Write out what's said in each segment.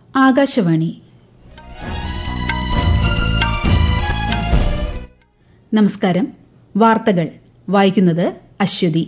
ആകാശവാണി നമസ്കാരം വാർത്തകൾ വായിക്കുന്നത് അശ്വതി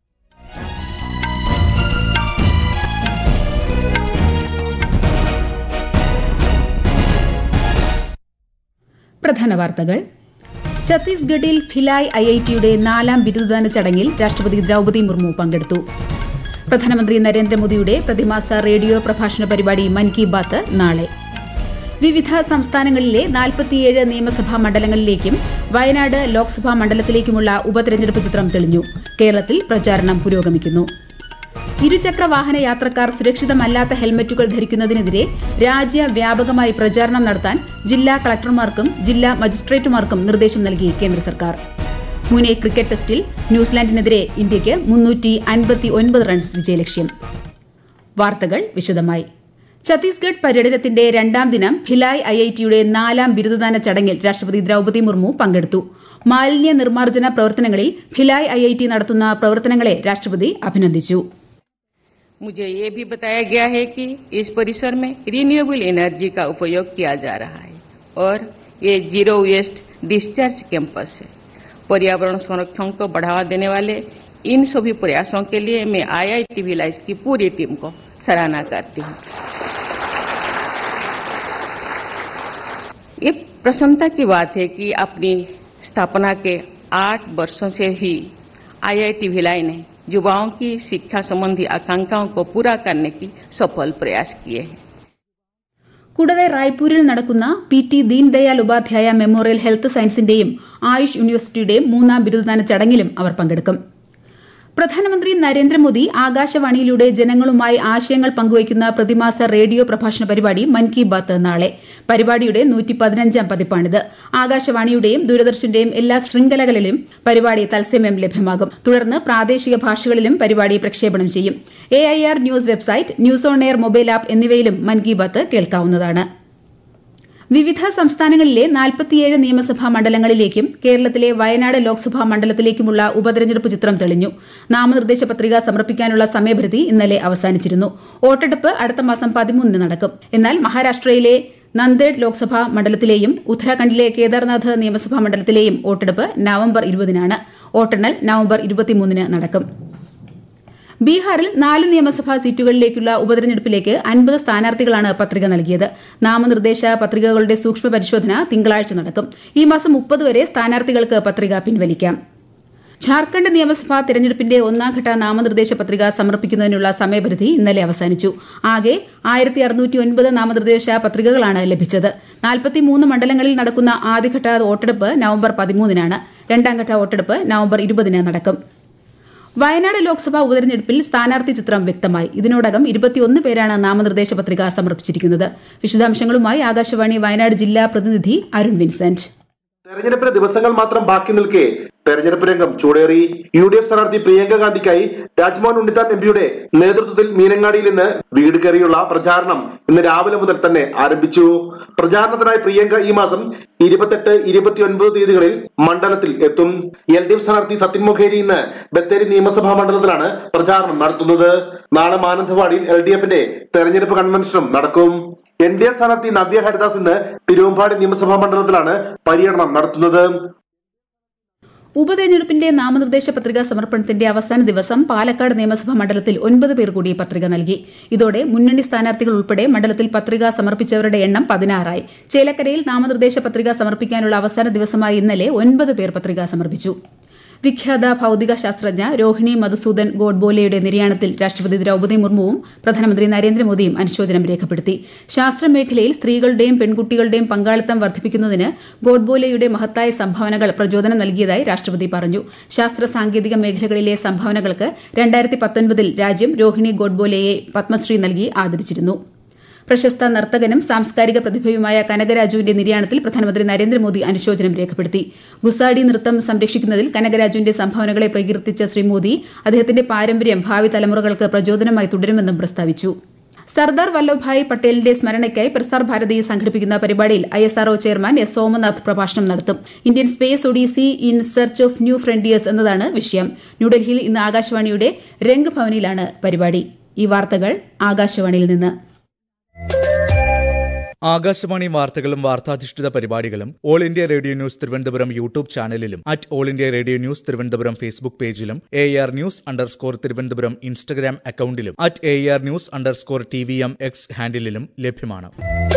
പ്രധാന വാർത്തകൾ ഛത്തീസ്ഗഡിൽ ഭിലായ് ഐ ഐ ടിയുടെ നാലാം ബിരുദദാന ചടങ്ങിൽ രാഷ്ട്രപതി ദ്രൌപദി മുർമു പങ്കെടുത്തു പ്രധാനമന്ത്രി നരേന്ദ്രമോദിയുടെ പ്രതിമാസ റേഡിയോ പ്രഭാഷണ പരിപാടി മൻ കി ബാത്ത് നാളെ വിവിധ സംസ്ഥാനങ്ങളിലെ നാൽപ്പത്തിയേഴ് നിയമസഭാ മണ്ഡലങ്ങളിലേക്കും വയനാട് ലോക്സഭാ മണ്ഡലത്തിലേക്കുമുള്ള ഉപതെരഞ്ഞെടുപ്പ് ചിത്രം തെളിഞ്ഞു കേരളത്തിൽ പ്രചാരണം പുരോഗമിക്കുന്നു ഇരുചക്ര വാഹന യാത്രക്കാർ സുരക്ഷിതമല്ലാത്ത ഹെൽമറ്റുകൾ ധരിക്കുന്നതിനെതിരെ രാജ്യവ്യാപകമായി പ്രചാരണം നടത്താൻ ജില്ലാ കളക്ടർമാർക്കും ജില്ലാ മജിസ്ട്രേറ്റുമാർക്കും നിർദ്ദേശം നൽകി കേന്ദ്ര സർക്കാർ മുനെ ക്രിക്കറ്റ് ടെസ്റ്റിൽ ന്യൂസിലാൻഡിനെതിരെ ഇന്ത്യയ്ക്ക് മുന്നൂറ്റി അൻപത്തി ഒൻപത് റൺസ് വിജയലക്ഷ്യം വാർത്തകൾ വിശദമായി ഛത്തീസ്ഗഡ് പര്യടനത്തിന്റെ രണ്ടാം ദിനം ഭിലായ് ഐ ഐ ടിയുടെ നാലാം ബിരുദദാന ചടങ്ങിൽ രാഷ്ട്രപതി ദ്രൌപദി മുർമു പങ്കെടുത്തു മാലിന്യ നിർമ്മാർജ്ജന പ്രവർത്തനങ്ങളിൽ ഭിലായ് ഐ ഐ ടി നടത്തുന്ന പ്രവർത്തനങ്ങളെ രാഷ്ട്രപതി അഭിനന്ദിച്ചു मुझे ये भी बताया गया है कि इस परिसर में रिन्यूएबल एनर्जी का उपयोग किया जा रहा है और ये जीरो वेस्ट डिस्चार्ज कैंपस है पर्यावरण संरक्षण को बढ़ावा देने वाले इन सभी प्रयासों के लिए मैं आईआईटी भिलाई की पूरी टीम को सराहना करती हूँ ये प्रसन्नता की बात है कि अपनी स्थापना के आठ वर्षों से ही आईआईटी भिलाई ने युवाओं की शिक्षा संबंधी आकांक्षाओं को पूरा करने की सफल प्रयास किए हैं കൂടാതെ റായ്പൂരിൽ നടക്കുന്ന P T Deendayal Upadhyaya memorial health സയൻസിന്റെയും ആയുഷ് യൂണിവേഴ്സിറ്റിയുടെയും മൂന്നാം ബിരുദദാന ചടങ്ങിലും അവർ പങ്കെടുക്കും പ്രധാനമന്ത്രി നരേന്ദ്രമോദി ആകാശവാണിയിലൂടെ ജനങ്ങളുമായി ആശയങ്ങൾ പങ്കുവയ്ക്കുന്ന പ്രതിമാസ റേഡിയോ പ്രഭാഷണ പരിപാടി മൻ കി ബാത്ത് നാളെ പരിപാടിയുടെ നൂറ്റി പതിനഞ്ചാം പതിപ്പാണിത് ആകാശവാണിയുടെയും ദൂരദർശന്റെയും എല്ലാ ശൃംഖലകളിലും പരിപാടി തത്സമയം ലഭ്യമാകും തുടർന്ന് പ്രാദേശിക ഭാഷകളിലും പരിപാടി പ്രക്ഷേപണം ചെയ്യും A I R news website news on air mobile app എന്നിവയിലും മൻ കി ബാത്ത് കേൾക്കാവുന്നതാണ് വിവിധ സംസ്ഥാനങ്ങളിലെ നാൽപ്പത്തിയേഴ് നിയമസഭാ മണ്ഡലങ്ങളിലേക്കും കേരളത്തിലെ വയനാട് ലോക്സഭാ മണ്ഡലത്തിലേക്കുമുള്ള ഉപതെരഞ്ഞെടുപ്പ് ചിത്രം തെളിഞ്ഞു നാമനിർദ്ദേശ പത്രിക സമർപ്പിക്കാനുള്ള സമയപരിധി ഇന്നലെ അവസാനിച്ചിരുന്നു വോട്ടെടുപ്പ് അടുത്ത മാസം പതിമൂന്നിന് നടക്കും എന്നാൽ മഹാരാഷ്ട്രയിലെ നന്ദേഡ് ലോക്സഭാ മണ്ഡലത്തിലെയും ഉത്തരാഖണ്ഡിലെ കേദാർനാഥ് നിയമസഭാ മണ്ഡലത്തിലെയും വോട്ടെടുപ്പ് നവംബർ ഇരുപതിനാണ് വോട്ടെണ്ണൽ നവംബർ ഇരുപത്തിമൂന്നിന് നടക്കും ബീഹാറിൽ നാല് നിയമസഭാ സീറ്റുകളിലേക്കുള്ള ഉപതെരഞ്ഞെടുപ്പിലേക്ക് അൻപത് സ്ഥാനാർത്ഥികളാണ് പത്രിക നൽകിയത് നാമനിർദ്ദേശ പത്രികകളുടെ സൂക്ഷ്മ പരിശോധന തിങ്കളാഴ്ച നടക്കും ഈ മാസം മുപ്പത് വരെ സ്ഥാനാർത്ഥികൾക്ക് പത്രിക പിൻവലിക്കാം ഝാർഖണ്ഡ് നിയമസഭാ തെരഞ്ഞെടുപ്പിന്റെ ഒന്നാംഘട്ട നാമനിർദ്ദേശ പത്രിക സമർപ്പിക്കുന്നതിനുള്ള സമയപരിധി ഇന്നലെ അവസാനിച്ചു ആകെ ആയിരത്തി അറുന്നൂറ്റി ഒൻപത് നാമനിർദ്ദേശ പത്രികകളാണ് ലഭിച്ചത് നാൽപ്പത്തിമൂന്ന് മണ്ഡലങ്ങളിൽ നടക്കുന്ന ആദ്യഘട്ട വോട്ടെടുപ്പ് നവംബർ പതിമൂന്നിനാണ് രണ്ടാംഘട്ട വോട്ടെടുപ്പ് നവംബർ ഇരുപതിന് നടക്കും വയനാട് ലോക്സഭാ ഉപതെരഞ്ഞെടുപ്പിൽ സ്ഥാനാർത്ഥി ചിത്രം വ്യക്തമായി ഇതിനോടകം ഇരുപത്തിയൊന്ന് പേരാണ് നാമനിർദ്ദേശ പത്രിക സമർപ്പിച്ചിരിക്കുന്നത് വിശദാംശങ്ങളുമായി ആകാശവാണി വയനാട് ജില്ലാ പ്രതിനിധി അരുൺ വിൻസെന്റ് തെരഞ്ഞെടുപ്പിന് ദിവസങ്ങൾ മാത്രം ബാക്കി നിൽക്കെ തെരഞ്ഞെടുപ്പ് രംഗം ചൂടേറി യു ഡി എഫ് സ്ഥാനാർത്ഥി പ്രിയങ്ക ഗാന്ധിക്കായി രാജ്മോഹൻ ഉണ്ണിത്താൻ എം പിയുടെ നേതൃത്വത്തിൽ മീനങ്ങാടിയിൽ നിന്ന് വീട് കയറിയുള്ള പ്രചാരണം ഇന്ന് രാവിലെ മുതൽ തന്നെ ആരംഭിച്ചു പ്രചാരണത്തിനായി പ്രിയങ്ക ഈ മാസം ഇരുപത്തെട്ട് ഇരുപത്തിയൊൻപത് തീയതികളിൽ മണ്ഡലത്തിൽ എത്തും എൽ ഡി എഫ് സ്ഥാനാർത്ഥി സത്യൻ മൊഖേരി ഇന്ന് ബത്തേരി നിയമസഭാ മണ്ഡലത്തിലാണ് പ്രചാരണം നടത്തുന്നത് നാളെ മാനന്തവാടിയിൽ എൽ ഡി എഫിന്റെ തെരഞ്ഞെടുപ്പ് കൺവെൻഷനും നടക്കും എൻ ഡി എ സ്ഥാനാർത്ഥി നവ്യ ഹരിദാസ് ഇന്ന് തിരുവമ്പാടി നിയമസഭാ മണ്ഡലത്തിലാണ് പര്യടനം നടത്തുന്നത് ഉപതെരഞ്ഞെടുപ്പിന്റെ നാമനിർദ്ദേശ പത്രിക സമർപ്പണത്തിന്റെ അവസാന ദിവസം പാലക്കാട് നിയമസഭാ മണ്ഡലത്തിൽ ഒൻപത് പേർ കൂടി പത്രിക നൽകി ഇതോടെ മുന്നണി സ്ഥാനാർത്ഥികൾ ഉൾപ്പെടെ മണ്ഡലത്തിൽ പത്രിക സമർപ്പിച്ചവരുടെ എണ്ണം പതിനാറായി ചേലക്കരയിൽ നാമനിർദ്ദേശ പത്രിക സമർപ്പിക്കാനുള്ള അവസാന ദിവസമായ ഇന്നലെ ഒൻപത് പേർ പത്രിക സമർപ്പിച്ചു വിഖ്യാത ഭൌതിക ശാസ്ത്രജ്ഞ രോഹിണി മധുസൂദൻ ഗോഡ്ബോലെയുടെ നിര്യാണത്തിൽ രാഷ്ട്രപതി ദ്രൌപദി മുർമുവും പ്രധാനമന്ത്രി നരേന്ദ്രമോദിയും അനുശോചനം രേഖപ്പെടുത്തി ശാസ്ത്രമേഖലയിൽ സ്ത്രീകളുടെയും പെൺകുട്ടികളുടെയും പങ്കാളിത്തം വർദ്ധിപ്പിക്കുന്നതിന് ഗോഡ്ബോലെയുടെ മഹത്തായ സംഭാവനകൾ പ്രചോദനം നൽകിയതായി രാഷ്ട്രപതി പറഞ്ഞു ശാസ്ത്ര സാങ്കേതിക മേഖലകളിലെ സംഭാവനകൾക്ക് രണ്ടായിരത്തി പത്തൊൻപതിൽ രാജ്യം രോഹിണി ഗോഡ്ബോലെയെ പത്മശ്രീ നൽകി ആദരിച്ചിരുന്നു പ്രശസ്ത നർത്തകനും സാംസ്കാരിക പ്രതിഭയുമായ കനകരാജുവിന്റെ നിര്യാണത്തിൽ പ്രധാനമന്ത്രി നരേന്ദ്രമോദി അനുശോചനം രേഖപ്പെടുത്തി ഗുസാഡി നൃത്തം സംരക്ഷിക്കുന്നതിൽ കനകരാജുവിന്റെ സംഭാവനകളെ പ്രകീർത്തിച്ച ശ്രീ മോദി അദ്ദേഹത്തിന്റെ പാരമ്പര്യം ഭാവി തലമുറകൾക്ക് പ്രചോദനമായി തുടരുമെന്നും പ്രസ്താവിച്ചു സർദാർ വല്ലഭ്ഭായ് പട്ടേലിന്റെ സ്മരണയ്ക്കായി പ്രസാർ ഭാരതി സംഘടിപ്പിക്കുന്ന പരിപാടിയിൽ I S R O chairman S Somanath പ്രഭാഷണം നടത്തും Indian space odyssey in search of new frontiers എന്നതാണ് വിഷയം ന്യൂഡൽഹിയിൽ ഇന്ന് ആകാശവാണിയുടെ രംഗ് ഭവനിലാണ് പരിപാടി ഈ വാർത്തകൾ ആകാശവാണിയിൽ നിന്ന് ആകാശവാണി വാർത്തകളും വാർത്താധിഷ്ഠിത പരിപാടികളും all India radio news Thiruvananthapuram YouTube ചാനലിലും at all India radio news Thiruvananthapuram Facebook പേജിലും A R news underscore Thiruvananthapuram Instagram അക്കൌണ്ടിലും at A R news underscore T V M X ഹാൻഡിലും ലഭ്യമാണ്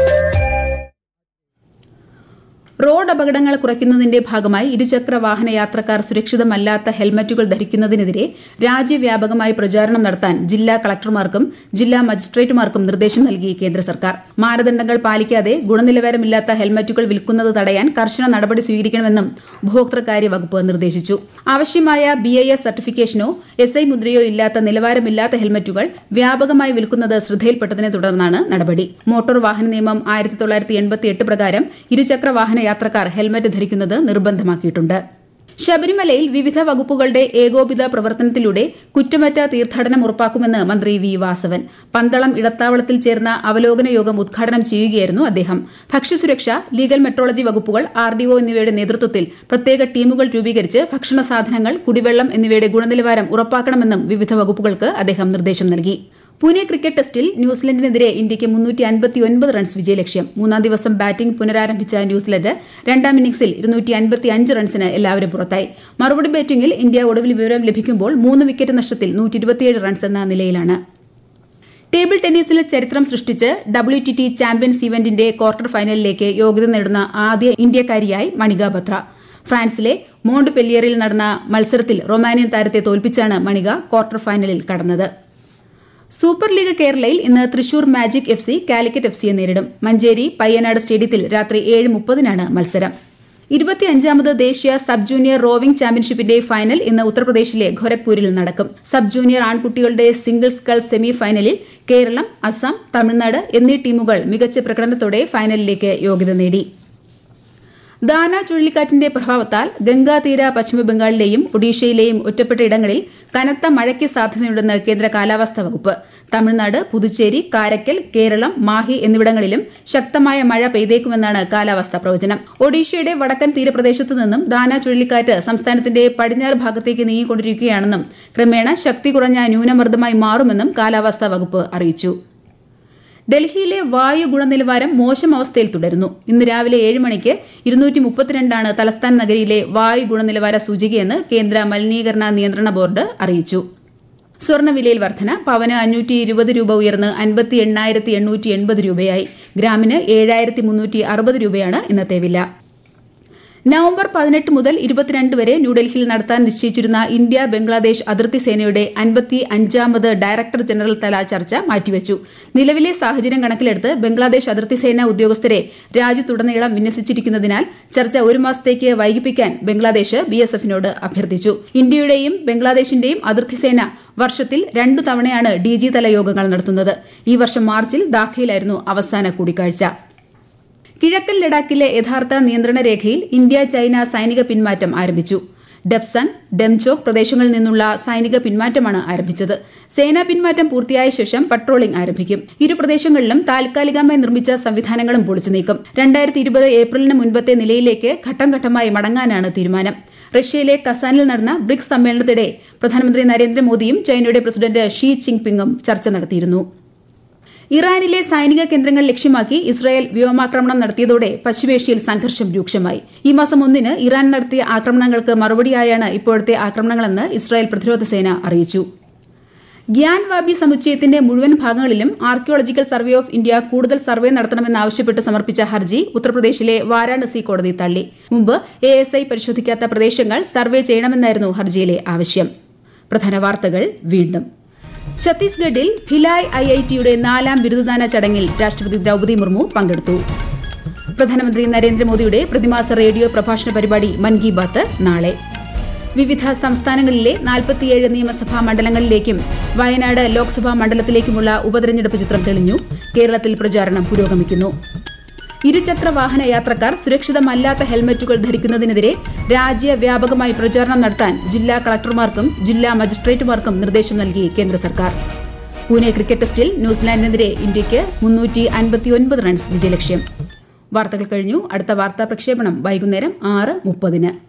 റോഡ് അപകടങ്ങൾ കുറയ്ക്കുന്നതിന്റെ ഭാഗമായി ഇരുചക്ര വാഹന യാത്രക്കാർ സുരക്ഷിതമല്ലാത്ത ഹെൽമറ്റുകൾ ധരിക്കുന്നതിനെതിരെ രാജ്യവ്യാപകമായി പ്രചാരണം നടത്താൻ ജില്ലാ കളക്ടർമാർക്കും ജില്ലാ മജിസ്ട്രേറ്റുമാർക്കും നിർദ്ദേശം നൽകി കേന്ദ്ര സർക്കാർ മാനദണ്ഡങ്ങൾ പാലിക്കാതെ ഗുണനിലവാരമില്ലാത്ത ഹെൽമറ്റുകൾ വിൽക്കുന്നത് തടയാൻ കർശന നടപടി സ്വീകരിക്കണമെന്നും ഉപഭോക്തൃകാര്യ വകുപ്പ് നിർദ്ദേശിച്ചു ആവശ്യമായ ബി ഐ എസ് സർട്ടിഫിക്കേഷനോ എസ് ഐ മുദ്രയോ ഇല്ലാത്ത നിലവാരമില്ലാത്ത ഹെൽമറ്റുകൾ വ്യാപകമായി വിൽക്കുന്നത് ശ്രദ്ധയിൽപ്പെട്ടതിനെ തുടർന്നാണ് നടപടി മോട്ടോർ വാഹന നിയമം ആയിരത്തി തൊള്ളായിരത്തി എൺപത്തി എട്ട് പ്രകാരം ഇരുചക്ര വാഹന യാത്രക്കാർ ഹെൽമറ്റ് ധരിക്കുന്നത് നിർബന്ധമാക്കിയിട്ടുണ്ട് ശബരിമലയിൽ വിവിധ വകുപ്പുകളുടെ ഏകോപിത പ്രവർത്തനത്തിലൂടെ കുറ്റമറ്റ തീർത്ഥാടനം ഉറപ്പാക്കുമെന്ന് മന്ത്രി വി വാസവൻ പന്തളം ഇടത്താവളത്തിൽ ചേർന്ന അവലോകന യോഗം ഉദ്ഘാടനം ചെയ്യുകയായിരുന്നു അദ്ദേഹം ഭക്ഷ്യസുരക്ഷ ലീഗൽ മെട്രോളജി വകുപ്പുകൾ ആർഡിഒ എന്നിവയുടെ നേതൃത്വത്തിൽ പ്രത്യേക ടീമുകൾ രൂപീകരിച്ച് ഭക്ഷണ സാധനങ്ങൾ കുടിവെള്ളം എന്നിവയുടെ ഗുണനിലവാരം ഉറപ്പാക്കണമെന്നും വിവിധ വകുപ്പുകൾക്ക് അദ്ദേഹം നിർദ്ദേശം നൽകി പൂനെ ക്രിക്കറ്റ് ടെസ്റ്റിൽ ന്യൂസിലൻഡിനെതിരെ ഇന്ത്യയ്ക്ക് മുന്നൂറ്റി അൻപത്തിയൊൻപത് റൺസ് വിജയലക്ഷ്യം മൂന്നാം ദിവസം ബാറ്റിംഗ് പുനരാരംഭിച്ച ന്യൂസിലൻഡ് രണ്ടാം ഇന്നിംഗ്സിൽ ഇരുന്നൂറ്റി അൻപത്തി അഞ്ച് റൺസിന് എല്ലാവരും പുറത്തായി മറുപടി ബാറ്റിംഗിൽ ഇന്ത്യ ഒടുവിൽ വിവരം ലഭിക്കുമ്പോൾ മൂന്ന് വിക്കറ്റ് നഷ്ടത്തിൽ നൂറ്റി ഇരുപത്തിയേഴ് റൺസ് എന്ന നിലയിലാണ് ടേബിൾ ടെന്നീസിൽ ചരിത്രം സൃഷ്ടിച്ച് ഡബ്ല്യു ടി ടി ചാമ്പ്യൻസ് ഇവന്റിന്റെ ക്വാർട്ടർ ഫൈനലിലേക്ക് യോഗ്യത നേടുന്ന ആദ്യ ഇന്ത്യക്കാരിയായി മണിക ബത്ര ഫ്രാൻസിലെ മോണ്ട് പെല്ലിയറിൽ നടന്ന മത്സരത്തിൽ റൊമാനിയൻ താരത്തെ തോൽപ്പിച്ചാണ് മണിക ക്വാർട്ടർ ഫൈനലിൽ കടന്നത് സൂപ്പർ ലീഗ് കേരളയിൽ ഇന്ന് Thrissur magic F C Calicut F സിയെ നേരിടും മഞ്ചേരി പയ്യനാട് സ്റ്റേഡിയത്തിൽ രാത്രി ഏഴ് മുപ്പതിനാണ് മത്സരം ഇരുപത്തിയഞ്ചാമത് ദേശീയ സബ് ജൂനിയർ റോവിംഗ് ചാമ്പ്യൻഷിപ്പിന്റെ ഫൈനൽ ഇന്ന് ഉത്തർപ്രദേശിലെ ഖൊരഗ്പൂരിൽ നടക്കും സബ് ജൂനിയർ ആൺകുട്ടികളുടെ സിംഗിൾസ് കൾ സെമി ഫൈനലിൽ കേരളം അസം തമിഴ്നാട് എന്നീ ടീമുകൾ മികച്ച പ്രകടനത്തോടെ ഫൈനലിലേക്ക് യോഗ്യത നേടി ദാന ചുഴലിക്കാറ്റിന്റെ പ്രഭാവത്താൽ ഗംഗാതീര പശ്ചിമബംഗാളിലെയും ഒഡീഷയിലെയും ഒറ്റപ്പെട്ട ഇടങ്ങളിൽ കനത്ത മഴയ്ക്ക് സാധ്യതയുണ്ടെന്ന് കേന്ദ്ര കാലാവസ്ഥാ വകുപ്പ് തമിഴ്നാട് പുതുച്ചേരി കാരക്കൽ കേരളം മാഹി എന്നിവിടങ്ങളിലും ശക്തമായ മഴ പെയ്തേക്കുമെന്നാണ് കാലാവസ്ഥാ പ്രവചനം ഒഡീഷയുടെ വടക്കൻ തീരപ്രദേശത്തു നിന്നും ദാന ചുഴലിക്കാറ്റ് സംസ്ഥാനത്തിന്റെ പടിഞ്ഞാറ് ഭാഗത്തേക്ക് നീങ്ങിക്കൊണ്ടിരിക്കുകയാണെന്നും ക്രമേണ ശക്തി കുറഞ്ഞ ന്യൂനമർദ്ദമായി മാറുമെന്നും കാലാവസ്ഥാ വകുപ്പ് അറിയിച്ചു ഡൽഹിയിലെ വായു ഗുണനിലവാരം മോശം അവസ്ഥയിൽ തുടരുന്നു ഇന്ന് രാവിലെ ഏഴ് മണിക്ക് ഇരുന്നൂറ്റി മുപ്പത്തിരണ്ടാണ് തലസ്ഥാന നഗരിയിലെ വായു ഗുണനിലവാര സൂചികയെന്ന് കേന്ദ്ര മലിനീകരണ നിയന്ത്രണ ബോർഡ് അറിയിച്ചു സ്വർണ്ണവിലയിൽ വർധന പവന് അഞ്ഞൂറ്റി ഇരുപത് രൂപ ഉയർന്ന് അൻപത്തി എണ്ണായിരത്തി എണ്ണൂറ്റി എൺപത് രൂപയായി ഗ്രാമിന് ഏഴായിരത്തി മുന്നൂറ്റി അറുപത് രൂപയാണ് ഇന്നത്തെ വില നവംബർ പതിനെട്ട് മുതൽ ഇരുപത്തിരണ്ട് വരെ ന്യൂഡൽഹിയിൽ നടത്താൻ നിശ്ചയിച്ചിരുന്ന ഇന്ത്യ ബംഗ്ലാദേശ് അതിർത്തി സേനയുടെ അൻപത്തി അഞ്ചാമത് ഡയറക്ടർ ജനറൽ തല ചർച്ച മാറ്റിവച്ചു നിലവിലെ സാഹചര്യം കണക്കിലെടുത്ത് ബംഗ്ലാദേശ് അതിർത്തി സേന ഉദ്യോഗസ്ഥരെ രാജ്യത്തുടനീളം വിന്യസിച്ചിരിക്കുന്നതിനാൽ ചർച്ച ഒരു മാസത്തേക്ക് വൈകിപ്പിക്കാൻ ബംഗ്ലാദേശ് ബിഎസ്എഫിനോട് അഭ്യർത്ഥിച്ചു ഇന്ത്യയുടെയും ബംഗ്ലാദേശിന്റെയും അതിർത്തി സേന വർഷത്തിൽ രണ്ടു തവണയാണ് ഡിജി തല യോഗങ്ങൾ നടത്തുന്നത് ഈ വർഷം മാർച്ചിൽ ധാക്കയിലായിരുന്നു അവസാന കൂടിക്കാഴ്ച കിഴക്കൻ ലഡാക്കിലെ യഥാർത്ഥ നിയന്ത്രണ രേഖയിൽ ഇന്ത്യ ചൈന സൈനിക പിന്മാറ്റം ആരംഭിച്ചു ഡെപ്സങ് ഡെംചോക് പ്രദേശങ്ങളിൽ നിന്നുള്ള സൈനിക പിന്മാറ്റമാണ് ആരംഭിച്ചത് സേനാ പിന്മാറ്റം പൂർത്തിയായ ശേഷം പട്രോളിംഗ് ആരംഭിക്കും ഇരു പ്രദേശങ്ങളിലും താൽക്കാലികമായി നിർമ്മിച്ച സംവിധാനങ്ങളും പൊളിച്ചു നീക്കും രണ്ടായിരത്തി ഇരുപത് ഏപ്രിലിന് മുൻപത്തെ നിലയിലേക്ക് ഘട്ടം ഘട്ടമായി മടങ്ങാനാണ് തീരുമാനം റഷ്യയിലെ കസാനിൽ നടന്ന ബ്രിക്സ് സമ്മേളനത്തിനിടെ പ്രധാനമന്ത്രി നരേന്ദ്രമോദിയും ചൈനയുടെ പ്രസിഡന്റ് ഷീ ജിൻപിങ്ങും ചർച്ച നടത്തിയിരുന്നു ഇറാനിലെ സൈനിക കേന്ദ്രങ്ങൾ ലക്ഷ്യമാക്കി ഇസ്രായേൽ വ്യോമാക്രമണം നടത്തിയതോടെ പശ്ചിമേഷ്യയിൽ സംഘർഷം രൂക്ഷമായി ഈ മാസം ഒന്നിന് ഇറാൻ നടത്തിയ ആക്രമണങ്ങൾക്ക് മറുപടിയായാണ് ഇപ്പോഴത്തെ ആക്രമണങ്ങളെന്ന് ഇസ്രായേൽ പ്രതിരോധ സേന അറിയിച്ചു ഗ്യാൻവാബി സമുച്ചയത്തിന്റെ മുഴുവൻ ഭാഗങ്ങളിലും ആർക്കിയോളജിക്കൽ സർവേ ഓഫ് ഇന്ത്യ കൂടുതൽ സർവേ നടത്തണമെന്നാവശ്യപ്പെട്ട് സമർപ്പിച്ച ഹർജി ഉത്തർപ്രദേശിലെ വാരാണസി കോടതി തള്ളി മുമ്പ് എ എസ് ഐ പരിശോധിക്കാത്ത പ്രദേശങ്ങൾ സർവേ ചെയ്യണമെന്നായിരുന്നു ഹർജിയിലെ ആവശ്യം പ്രധാന വാർത്തകൾ വീണ്ടും ഛത്തീസ്ഗഡിൽ ഭിലായ് ഐ ഐ ടിയുടെ നാലാം ബിരുദദാന ചടങ്ങിൽ രാഷ്ട്രപതി ദ്രൌപദി മുർമു പങ്കെടുത്തു പ്രധാനമന്ത്രി നരേന്ദ്രമോദിയുടെ പ്രതിമാസ റേഡിയോ പ്രഭാഷണ പരിപാടി മൻ കി ബാത്ത് നാളെ വിവിധ സംസ്ഥാനങ്ങളിലെ നാൽപ്പത്തിയേഴ് നിയമസഭാ മണ്ഡലങ്ങളിലേക്കും വയനാട് ലോക്സഭാ മണ്ഡലത്തിലേക്കുമുള്ള ഉപതെരഞ്ഞെടുപ്പ് ചിത്രം തെളിഞ്ഞു കേരളത്തിൽ പ്രചാരണം പുരോഗമിക്കുന്നു ഇരുചക്ര വാഹന യാത്രക്കാർ സുരക്ഷിതമല്ലാത്ത ഹെൽമറ്റുകൾ ധരിക്കുന്നതിനെതിരെ രാജ്യവ്യാപകമായി പ്രചാരണം നടത്താൻ ജില്ലാ കളക്ടർമാർക്കും ജില്ലാ മജിസ്ട്രേറ്റുമാർക്കും നിർദ്ദേശം നൽകി കേന്ദ്ര സർക്കാർ പൂനെ ക്രിക്കറ്റ് ടെസ്റ്റിൽ ന്യൂസിലാൻഡിനെതിരെ ഇന്ത്യയ്ക്ക് മുന്നൂറ്റി അൻപത്തിയൊൻപത് റൺസ് വിജയലക്ഷ്യം വാർത്തകൾ കഴിഞ്ഞു അടുത്ത വാർത്താ പ്രക്ഷേപണം വൈകുന്നേരം ആറ് മുപ്പതിന്